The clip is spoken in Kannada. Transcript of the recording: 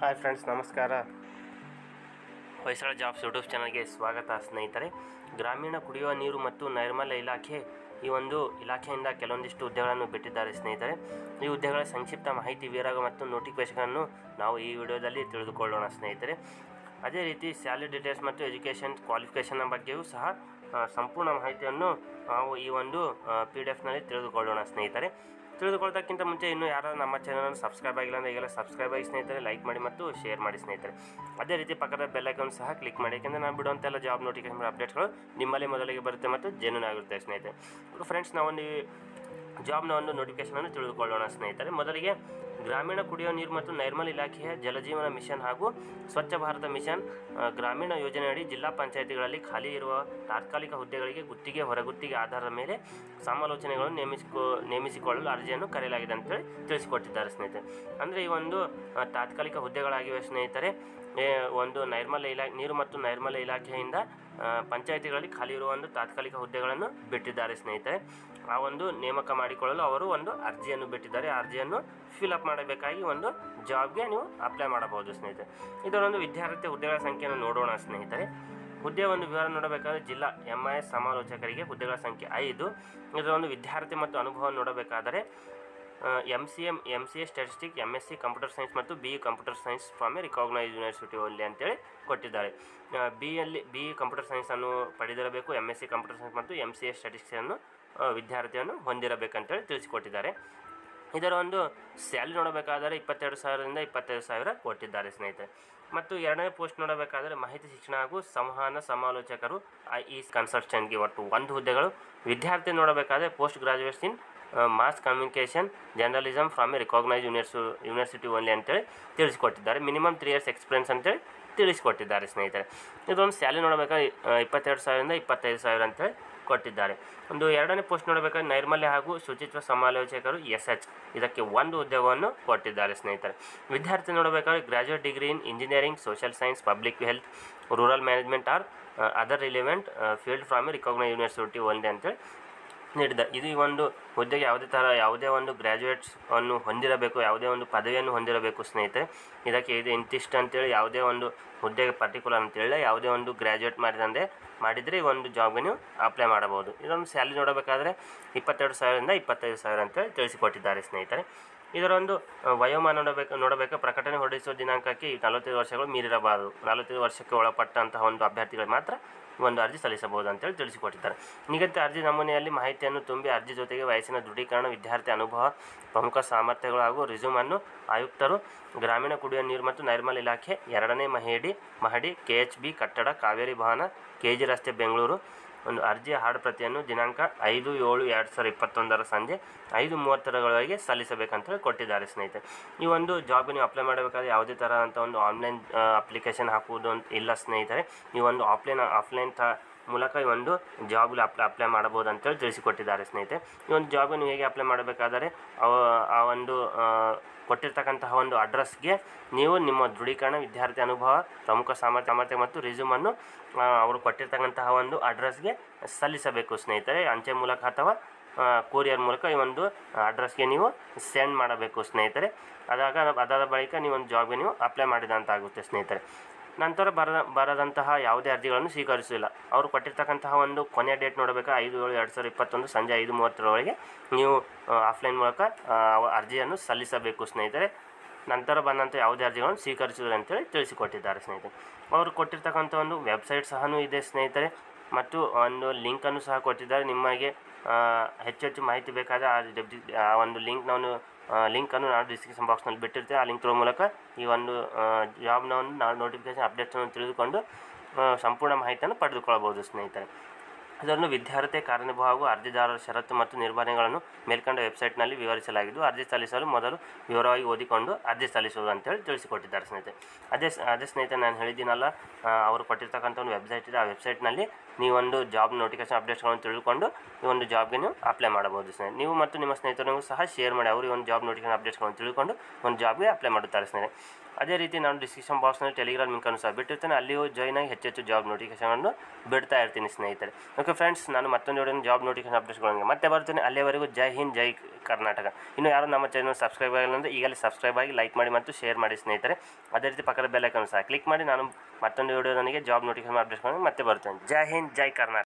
ಹಾಯ್ ಫ್ರೆಂಡ್ಸ್ ನಮಸ್ಕಾರ ಹೊಯ್ಸಳ ಜಾಬ್ಸ್ ಯೂಟ್ಯೂಬ್ ಚಾನಲ್ಗೆ ಸ್ವಾಗತ ಸ್ನೇಹಿತರೆ ಗ್ರಾಮೀಣ ಕುಡಿಯುವ ನೀರು ಮತ್ತು ನೈರ್ಮಲ್ಯ ಇಲಾಖೆ ಈ ಒಂದು ಇಲಾಖೆಯಿಂದ ಕೆಲವೊಂದಿಷ್ಟು ಹುದ್ದೆಗಳನ್ನು ಬಿಟ್ಟಿದ್ದಾರೆ ಸ್ನೇಹಿತರೆ ಈ ಹುದ್ದೆಗಳ ಸಂಕ್ಷಿಪ್ತ ಮಾಹಿತಿ ವಿವರ ಮತ್ತು ನೋಟಿಫಿಕೇಶನನ್ನು ನಾವು ಈ ವಿಡಿಯೋದಲ್ಲಿ ತಿಳಿದುಕೊಳ್ಳೋಣ ಸ್ನೇಹಿತರೆ ಅದೇ ರೀತಿ ಸ್ಯಾಲರಿ ಡೀಟೇಲ್ಸ್ ಮತ್ತು ಎಜುಕೇಷನ್ ಕ್ವಾಲಿಫಿಕೇಷನ್ನ ಬಗ್ಗೆಯೂ ಸಹ ಆ, ಸಂಪೂರ್ಣ ಮಾಹಿತಿಯನ್ನು ನಾವು ಈ ಒಂದು ಪಿ ಡಿ ಎಫ್ನಲ್ಲಿ ತಿಳಿದುಕೊಳ್ಳೋಣ ಸ್ನೇಹಿತರೆ ತಿಳಿದುಕೊಳ್ಳೋದಕ್ಕಿಂತ ಮುಂಚೆ ಇನ್ನೂ ಯಾರು ನಮ್ಮ ಚಾನಲನ್ನು ಸಬ್ಸ್ಕ್ರೈಬ್ ಆಗಿಲ್ಲ ಅಂದರೆ ಈಗಲೇ ಸಬ್ಸ್ಕ್ರೈಬ್ ಆಗಿ ಸ್ನೇಹಿತರೆ ಲೈಕ್ ಮಾಡಿ ಮತ್ತು ಶೇರ್ ಮಾಡಿ ಸ್ನೇಹಿತರೆ ಅದೇ ರೀತಿ ಪಕ್ಕದ ಬೆಲ್ ಐಕಾನ್ ಸಹ ಕ್ಲಿಕ್ ಮಾಡಿ ಯಾಕೆಂದರೆ ನಾನು ಬಿಡುವಂತೆಲ್ಲ ಜಾಬ್ ನೋಟಿಫಿಕೇಶನ್ ಅಪ್ಡೇಟ್ಗಳು ನಿಮ್ಮಲ್ಲಿ ಮೊದಲಿಗೆ ಬರುತ್ತೆ ಮತ್ತು ಜೆನ್ಯೂನ್ ಆಗಿರುತ್ತೆ ಸ್ನೇಹಿತರೆ ಫ್ರೆಂಡ್ಸ್ ನಾವೊಂದು ಈ ಜಾಬ್ನ ಒಂದು ನೋಟಿಫಿಕೇಶನನ್ನು ತಿಳಿದುಕೊಳ್ಳೋಣ ಸ್ನೇಹಿತರೆ ಮೊದಲಿಗೆ ಗ್ರಾಮೀಣ ಕುಡಿಯುವ ನೀರು ಮತ್ತು ನೈರ್ಮಲ್ಯ ಇಲಾಖೆಯ ಜಲಜೀವನ ಮಿಷನ್ ಹಾಗೂ ಸ್ವಚ್ಛ ಭಾರತ ಮಿಷನ್ ಆ, ಗ್ರಾಮೀಣ ಯೋಜನೆಯಡಿ ಜಿಲ್ಲಾ ಪಂಚಾಯತಿಗಳಲ್ಲಿ ಖಾಲಿ ಇರುವ ತಾತ್ಕಾಲಿಕ ಹುದ್ದೆಗಳಿಗೆ ಗುತ್ತಿಗೆ ಹೊರಗುತ್ತಿಗೆ ಆಧಾರದ ಮೇಲೆ ಸಮಾಲೋಚನೆಗಳನ್ನು ನೇಮಿಸಿಕೊ ನೇಮಿಸಿಕೊಳ್ಳಲು ಅರ್ಜಿಯನ್ನು ಕರೆಯಲಾಗಿದೆ ಅಂತೇಳಿ ತಿಳಿಸಿಕೊಟ್ಟಿದ್ದಾರೆ ಸ್ನೇಹಿತರೆ ಅಂದರೆ ಈ ಒಂದು ಆ, ತಾತ್ಕಾಲಿಕ ಹುದ್ದೆಗಳಾಗಿವೆ ಸ್ನೇಹಿತರೆ ಏ, ಒಂದು ನೈರ್ಮಲ್ಯ ಇಲಾ ನೀರು ಮತ್ತು ನೈರ್ಮಲ್ಯ ಇಲಾಖೆಯಿಂದ ಆ, ಪಂಚಾಯತಿಗಳಲ್ಲಿ ಖಾಲಿ ಇರುವ ಒಂದು ತಾತ್ಕಾಲಿಕ ಹುದ್ದೆಗಳನ್ನು ಬಿಟ್ಟಿದ್ದಾರೆ ಸ್ನೇಹಿತರೆ ಆ ಒಂದು ನೇಮಕ ಮಾಡಿಕೊಳ್ಳಲು ಅವರು ಒಂದು ಅರ್ಜಿಯನ್ನು ಬಿಟ್ಟಿದ್ದಾರೆ ಆ ಅರ್ಜಿಯನ್ನು ಫಿಲಪ್ ಮಾಡಬೇಕಾಗಿ ಒಂದು ಜಾಬ್ಗೆ ನೀವು ಅಪ್ಲೈ ಮಾಡಬಹುದು ಸ್ನೇಹಿತರೆ ಇದರೊಂದು ವಿದ್ಯಾರ್ಥಿ ಹುದ್ದೆಗಳ ಸಂಖ್ಯೆಯನ್ನು ನೋಡೋಣ ಸ್ನೇಹಿತರೆ ಹುದ್ದೆಯ ಒಂದು ವಿವರ ನೋಡಬೇಕಾದ್ರೆ ಜಿಲ್ಲಾ ಎಂ ಐ ಎಸ್ ಸಮಾಲೋಚಕರಿಗೆ ಹುದ್ದೆಗಳ ಸಂಖ್ಯೆ ಐದು ಇದರ ಒಂದು ವಿದ್ಯಾರ್ಥಿ ಮತ್ತು ಅನುಭವ ನೋಡಬೇಕಾದರೆ M C M M C A statistic M S C computer science ಮತ್ತು B E computer science from a recognise university only ಅಂತೇಳಿ ಕೊಟ್ಟಿದ್ದಾರೆ ಬಿ ಯಲ್ಲಿ ಬಿ ಇ ಕಂಪ್ಯೂಟರ್ ಸೈನ್ಸನ್ನು ಪಡೆದಿರಬೇಕು M S C computer science ಮತ್ತು ಎಮ್ ಸಿ ಎ ಸ್ಟ್ಯಾಟಿಸ್ಟಿಕ್ಸನ್ನು ವಿದ್ಯಾರ್ಥಿಯನ್ನು ಹೊಂದಿರಬೇಕಂತೇಳಿ ತಿಳಿಸಿಕೊಟ್ಟಿದ್ದಾರೆ ಇದರ ಒಂದು ಸ್ಯಾಲ್ರಿ ನೋಡಬೇಕಾದರೆ ಇಪ್ಪತ್ತೆರಡು ಸಾವಿರದಿಂದ ಇಪ್ಪತ್ತೈದು ಸಾವಿರ ಕೊಟ್ಟಿದ್ದಾರೆ ಸ್ನೇಹಿತರೆ ಮತ್ತು ಎರಡನೇ ಪೋಸ್ಟ್ ನೋಡಬೇಕಾದರೆ ಮಾಹಿತಿ ಶಿಕ್ಷಣ ಹಾಗೂ ಸಂವಹನ ಸಮಾಲೋಚಕರು ಐ ಇ ಕನ್ಸಲ್ಟೆಂಟ್ಗೆ ಒಟ್ಟು ಒಂದು ಹುದ್ದೆಗಳು ವಿದ್ಯಾರ್ಥಿ ನೋಡಬೇಕಾದರೆ post graduates in mass communication journalism from a recognise university university only ಅಂತೇಳಿ ತಿಳಿಸಿಕೊಟ್ಟಿದ್ದಾರೆ ಮಿನಿಮಮ್ ತ್ರೀ ಇಯರ್ಸ್ ಎಕ್ಸ್ಪೀರಿಯನ್ಸ್ ಅಂತೇಳಿ ತಿಳಿಸಿಕೊಟ್ಟಿದ್ದಾರೆ ಸ್ನೇಹಿತರೆ ಇದೊಂದು ಸ್ಯಾಲ್ರಿ ನೋಡಬೇಕಾದ್ರೆ ಆ, ಇಪ್ಪತ್ತೆರಡು ಸಾವಿರದಿಂದ ಇಪ್ಪತ್ತೈದು ಸಾವಿರ ಅಂತೇಳಿ ಕೊಟ್ಟಿದ್ದಾರೆ ಒಂದು ಎರಡನೇ ಪೋಸ್ಟ್ ನೋಡಬೇಕಾದ್ರೆ ನೈರ್ಮಲ್ಯ ಹಾಗೂ ಶುಚಿತ್ವ ಸಮಾಲೋಚಕರು ಎಸ್ ಎಚ್ ಇದಕ್ಕೆ ಒಂದು ಉದ್ಯೋಗವನ್ನು ಕೊಟ್ಟಿದ್ದಾರೆ ಸ್ನೇಹಿತರೆ ವಿದ್ಯಾರ್ಥಿ ನೋಡಬೇಕಾದ್ರೆ graduate degree in engineering social science public health rural management or other relevant field from recognise university ಒಂದೇ ಅಂತೇಳಿ ನೀಡಿದ ಇದು ಈ ಒಂದು ಹುದ್ದೆಗೆ ಯಾವುದೇ ಥರ ಯಾವುದೇ ಒಂದು ಗ್ರ್ಯಾಜುಯೇಟ್ಸ್ ಅನ್ನು ಹೊಂದಿರಬೇಕು ಯಾವುದೇ ಒಂದು ಪದವಿಯನ್ನು ಹೊಂದಿರಬೇಕು ಸ್ನೇಹಿತರೆ ಇದಕ್ಕೆ ಇದು ಇಂತಿಷ್ಟು ಅಂತೇಳಿ ಯಾವುದೇ ಒಂದು ಹುದ್ದೆಗೆ ಪರ್ಟಿಕ್ಯುಲರ್ ಅಂತೇಳಿ ಯಾವುದೇ ಒಂದು ಗ್ರ್ಯಾಜುಯೇಟ್ ಮಾಡಿದಂತೆ ಮಾಡಿದರೆ ಈ ಒಂದು ಜಾಬ್ಗೆ ನೀವು ಅಪ್ಲೈ ಮಾಡಬಹುದು ಇದೊಂದು ಸ್ಯಾಲ್ರಿ ನೋಡಬೇಕಾದ್ರೆ ಇಪ್ಪತ್ತೆರಡು ಸಾವಿರದಿಂದ ಇಪ್ಪತ್ತೈದು ಸಾವಿರ ಅಂತೇಳಿ ತಿಳಿಸಿಕೊಟ್ಟಿದ್ದಾರೆ ಸ್ನೇಹಿತರೆ ಇದರೊಂದು ಆ, ವಯೋಮಾನ ನೋಡಬೇಕು ನೋಡಬೇಕು ಪ್ರಕಟಣೆ ಹೊರಡಿಸುವ ದಿನಾಂಕಕ್ಕೆ ಈ ನಲವತ್ತೈದು ವರ್ಷಗಳು ಮೀರಿರಬಾರದು ನಲವತ್ತೈದು ವರ್ಷಕ್ಕೆ ಒಳಪಟ್ಟಂತಹ ಒಂದು ಅಭ್ಯರ್ಥಿಗಳು ಮಾತ್ರ ಒಂದು ಅರ್ಜಿ ಸಲ್ಲಿಸಬಹುದು ಅಂತೇಳಿ ತಿಳಿಸಿಕೊಟ್ಟಿದ್ದಾರೆ ನಿಗದಿತ ಅರ್ಜಿ ನಮೂನೆಯಲ್ಲಿ ಮಾಹಿತಿಯನ್ನು ತುಂಬಿ ಅರ್ಜಿ ಜೊತೆಗೆ ವಯಸ್ಸಿನ ದೃಢೀಕರಣ ವಿದ್ಯಾರ್ಥಿ ಅನುಭವ ಪ್ರಮುಖ ಸಾಮರ್ಥ್ಯಗಳು ಹಾಗೂ ರಿಸ್ಯೂಮನ್ನು ಆಯುಕ್ತರು ಗ್ರಾಮೀಣ ಕುಡಿಯುವ ನೀರು ಮತ್ತು ನೈರ್ಮಲ್ಯ ಇಲಾಖೆ ಎರಡನೇ ಮಹಡಿ ಮಹಡಿ ಕೆ ಎಚ್ ಬಿ ಕಟ್ಟಡ ಕಾವೇರಿ ಭವನ ಕೆ ಜಿ ರಸ್ತೆ ಬೆಂಗಳೂರು ಒಂದು ಅರ್ಜಿಯ ಹಾರ್ಡ್ ಪ್ರತಿಯನ್ನು ದಿನಾಂಕ ಐದು ಏಳು ಎರಡು ಸಾವಿರದ ಇಪ್ಪತ್ತೊಂದರ ಸಂಜೆ ಐದು ಮೂವತ್ತರವರೆಗೆ ಸಲ್ಲಿಸಬೇಕಂತ ಕೊಟ್ಟಿದ್ದಾರೆ ಸ್ನೇಹಿತರೆ ಈ ಒಂದು ಜಾಬ್ಗೆ ನೀವು ಅಪ್ಲೈ ಮಾಡಬೇಕಾದ್ರೆ ಯಾವುದೇ ಥರ ಅಂತ ಒಂದು ಆನ್ಲೈನ್ ಅಪ್ಲಿಕೇಶನ್ ಹಾಕುವುದು ಅಂತ ಇಲ್ಲ ಸ್ನೇಹಿತರೆ ಈ ಒಂದು ಆಫ್ಲೈನ್ ಆಫ್ಲೈನ್ ತ ಮೂಲಕ ಈ ಒಂದು ಜಾಬ್ಗೆ ಅಪ್ಲೈ ಅಪ್ಲೈ ಮಾಡಬಹುದು ಅಂತೇಳಿ ತಿಳಿಸಿಕೊಟ್ಟಿದ್ದಾರೆ ಸ್ನೇಹಿತರೆ ಈ ಒಂದು ಜಾಬ್ಗೆ ನೀವು ಹೇಗೆ ಅಪ್ಲೈ ಮಾಡಬೇಕಾದರೆ ಅವ ಆ ಒಂದು ಆ, ಕೊಟ್ಟಿರ್ತಕ್ಕಂತಹ ಒಂದು ಅಡ್ರೆಸ್ಗೆ ನೀವು ನಿಮ್ಮ ದೃಢೀಕರಣ ವಿದ್ಯಾರ್ಥಿ ಅನುಭವ ಪ್ರಮುಖ ಸಾಮರ್ಥ್ಯ ಸಾಮರ್ಥ್ಯ ಮತ್ತು ರಿಸ್ಯೂಮನ್ನು ಆ, ಅವರು ಕೊಟ್ಟಿರ್ತಕ್ಕಂತಹ ಒಂದು ಅಡ್ರೆಸ್ಗೆ ಸಲ್ಲಿಸಬೇಕು ಸ್ನೇಹಿತರೆ ಅಂಚೆ ಮೂಲಕ ಅಥವಾ ಕೊರಿಯರ್ ಮೂಲಕ ಈ ಒಂದು ಅಡ್ರೆಸ್ಗೆ ನೀವು ಸೆಂಡ್ ಮಾಡಬೇಕು ಸ್ನೇಹಿತರೆ ಅದಾಗ ಅದಾದ ಬಳಿಕ ನೀವು ಒಂದು ಜಾಬ್ಗೆ ನೀವು ಅಪ್ಲೈ ಮಾಡಿದಂತ ಆಗುತ್ತೆ ಸ್ನೇಹಿತರೆ ನಂತರ ಬರದ ಬರದಂತಹ ಯಾವುದೇ ಅರ್ಜಿಗಳನ್ನು ಸ್ವೀಕರಿಸಿಲ್ಲ ಅವರು ಕೊಟ್ಟಿರ್ತಕ್ಕಂತಹ ಒಂದು ಕೊನೆಯ ಡೇಟ್ ನೋಡಬೇಕಾ ಐದು ಏಳು ಎರಡು ಸಾವಿರದ ಇಪ್ಪತ್ತೊಂದು ಸಂಜೆ ಐದು ಮೂವತ್ತರವರೆಗೆ ನೀವು ಆಫ್ಲೈನ್ ಮೂಲಕ ಆ, ಅರ್ಜಿಯನ್ನು ಸಲ್ಲಿಸಬೇಕು ಸ್ನೇಹಿತರೆ ನಂತರ ಬಂದಂಥ ಯಾವುದೇ ಅರ್ಜಿಗಳನ್ನು ಸ್ವೀಕರಿಸಿಲ್ಲ ಅಂತೇಳಿ ತಿಳಿಸಿಕೊಟ್ಟಿದ್ದಾರೆ ಸ್ನೇಹಿತರೆ ಅವರು ಕೊಟ್ಟಿರ್ತಕ್ಕಂಥ ಒಂದು ವೆಬ್ಸೈಟ್ ಸಹ ಇದೆ ಸ್ನೇಹಿತರೆ ಮತ್ತು ಒಂದು ಲಿಂಕನ್ನು ಸಹ ಕೊಟ್ಟಿದ್ದಾರೆ ನಿಮಗೆ ಆ, ಹೆಚ್ಚು ಹೆಚ್ಚು ಮಾಹಿತಿ ಬೇಕಾದರೆ ಆ ಡೆಬ್ಜಿ- ಆ ಒಂದು ಲಿಂಕ್ ನಾನು ಲಿಂಕನ್ನು ನಾನು ಡಿಸ್ಕ್ರಿಪ್ಷನ್ ಬಾಕ್ಸ್ನಲ್ಲಿ ಬಿಟ್ಟಿರ್ತೀನಿ ಆ ಲಿಂಕ್ ತ್ರೋ ಮೂಲಕ ಈ ಒಂದು ಜಾಬ್ನ ಒಂದು ನಾವು ನೋಟಿಫಿಕೇಶನ್ ಅಪ್ಡೇಟ್ಸನ್ನು ತಿಳಿದುಕೊಂಡು ಆ, ಸಂಪೂರ್ಣ ಮಾಹಿತಿಯನ್ನು ಪಡೆದುಕೊಳ್ಳಬಹುದು ಸ್ನೇಹಿತರೆ ಇದನ್ನು ವಿದ್ಯಾರ್ಥಿ ಕಾರ್ಯನಿರ್ವಹ ಹಾಗೂ ಅರ್ಜಿದಾರರ ಷರತ್ತು ಮತ್ತು ನಿರ್ವಹಣೆಗಳನ್ನು ಮೇಲ್ಕಂಡ ವೆಬ್ಸೈಟ್ನಲ್ಲಿ ವಿವರಿಸಲಾಗಿದ್ದು ಅರ್ಜಿ ಸಲ್ಲಿಸಲು ಮೊದಲು ವಿವರವಾಗಿ ಓದಿಕೊಂಡು ಅರ್ಜಿ ಸಲ್ಲಿಸುವುದು ಅಂತೇಳಿ ತಿಳಿಸಿಕೊಟ್ಟಿದ್ದಾರೆ ಸ್ನೇಹಿತರೆ ಅದೇ ಸ್- ಅದೇ ಸ್ನೇಹಿತರೆ ನಾನು ಹೇಳಿದ್ದೀನಲ್ಲ ಆ, ಅವರು ಕೊಟ್ಟಿರ್ತಕ್ಕಂಥ ಒಂದು ವೆಬ್ಸೈಟ್ ಇದೆ ಆ ವೆಬ್ಸೈಟ್ನಲ್ಲಿ ನೀವೊಂದು ಜಾಬ್ ನೋಟಿಫಿಕೇಶನ್ ಅಪ್ಡೇಟ್ಸ್ಗಳನ್ನು ತಿಳ್ಕೊಂಡು ಈ ಒಂದು ಜಾಬ್ಗೆ ನೀವು ಅಪ್ಲೈ ಮಾಡಬಹುದು ಸ್ನೇಹಿತರೆ ನೀವು ಮತ್ತು ನಿಮ್ಮ ಸ್ನೇಹಿತರಿಗೂ ಸಹ ಶೇರ್ ಮಾಡಿ ಅವರು ಈ ಒಂದು ಜಾಬ್ ನೋಟಿಫಿಕೇಶನ್ ಅಪ್ಡೇಟ್ಸ್ಗಳನ್ನು ತಿಳ್ಕೊಂಡು ಒಂದು ಜಾಬ್ಗೆ ಅಪ್ಲೈ ಮಾಡುತ್ತಾರೆ ಸ್ನೇಹಿತರೆ ಅದೇ ರೀತಿ ನಾನು ಡಿಸ್ಕ್ರಿಪ್ಷನ್ ಬಾಕ್ಸ್ನಲ್ಲಿ ಟೆಲಿಗ್ರಾಮ್ ಲಿಂಕನ್ನು ಸಹ ಬಿಟ್ಟಿರ್ತೇನೆ ಅಲ್ಲಿಯೂ ಜಾಯ್ನ್ ಆಗಿ ಹೆಚ್ಚೆಚ್ಚು ಜಾಬ್ ನೋಟಿಫಿಕೇಶನನ್ನು ಬಿಡ್ತಾ ಇರ್ತೀನಿ ಸ್ನೇಹಿತರೆ ಓಕೆ ಫ್ರೆಂಡ್ಸ್ ನಾನು ಮತ್ತೊಂದು ಜಾಬ್ ನೋಟಿಫಿಕೇಶನ್ ಅಪ್ಡೇಟ್ಸ್ಗಳನ್ನು ಮತ್ತೆ ಬರ್ತೀನಿ ಅಲ್ಲಿವರೆಗೂ ಜೈ ಹಿಂದ್ ಜೈ ಕರ್ನಾಟಕ ಇನ್ನು ಯಾರು ನಮ್ಮ ಚಾನಲ್ ಸಬ್ಸ್ಕ್ರೈಬ್ ಆಗಿಲ್ಲ ಅಂದರೆ ಈಗಲೇ ಸಬ್ಸ್ಕ್ರೈಬ್ ಆಗಿ ಲೈಕ್ ಮಾಡಿ ಮತ್ತು ಶೇರ್ ಮಾಡಿ ಸ್ನೇಹಿತರೆ ಅದೇ ರೀತಿ ಪಕ್ಕದ ಬೆಲ್ಲೈಕನ್ನು ಸಹ ಕ್ಲಿಕ್ ಮಾಡಿ ನಾನು ಮತ್ತೊಂದು ವಿಡಿಯೋ ನನಗೆ ಜಾಬ್ ನೋಟಿಫಿಕೇಶನ್ ಅಪ್ಡೇಟ್ ಮಾಡಿ ಮತ್ತೆ ಬರ್ತೇನೆ ಜೈ ಹಿಂದ್ ಜೈ ಕರ್ನಾಟಕ